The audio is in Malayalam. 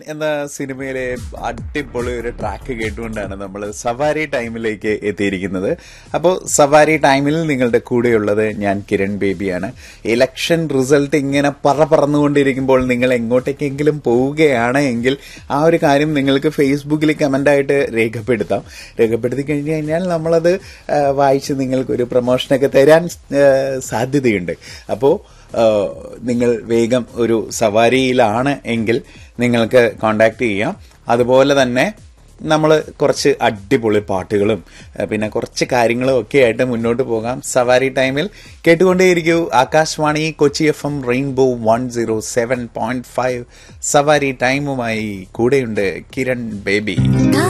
എന്ന സിനിമയിലെ അടിപൊളി ഒരു ട്രാക്ക് കേട്ടുകൊണ്ടാണ് നമ്മൾ സവാരി ടൈമിലേക്ക് എത്തിയിരിക്കുന്നത് അപ്പോൾ സവാരി ടൈമിൽ നിങ്ങളുടെ കൂടെയുള്ളത് ഞാൻ കിരൺ ബേബിയാണ് ഇലക്ഷൻ റിസൾട്ട് ഇങ്ങനെ പറ പറന്നുകൊണ്ടിരിക്കുമ്പോൾ നിങ്ങൾ എങ്ങോട്ടേക്കെങ്കിലും പോവുകയാണ് എങ്കിൽ ആ ഒരു കാര്യം നിങ്ങൾക്ക് ഫേസ്ബുക്കിൽ കമൻ്റായിട്ട് രേഖപ്പെടുത്താം രേഖപ്പെടുത്തി കഴിഞ്ഞ് കഴിഞ്ഞാൽ നമ്മളത് ആ, വായിച്ച് നിങ്ങൾക്കൊരു പ്രൊമോഷനൊക്കെ തരാൻ ആ, സാധ്യതയുണ്ട് അപ്പോൾ ഏഹ് നിങ്ങൾ വേഗം ഒരു സവാരിയിലാണ് എങ്കിൽ നിങ്ങൾക്ക് കോണ്ടാക്ട് ചെയ്യാം അതുപോലെ തന്നെ നമ്മൾ കുറച്ച് അടിപൊളി പാട്ടുകളും ഏഹ് പിന്നെ കുറച്ച് കാര്യങ്ങളും ഒക്കെ ആയിട്ട് മുന്നോട്ട് പോകാം സവാരി ടൈമിൽ കേട്ടുകൊണ്ടേയിരിക്കൂ Akashvani Kochi F M rainbow one zero seven point five സവാരി ടൈമുമായി കൂടെയുണ്ട് കിരൺ ബേബി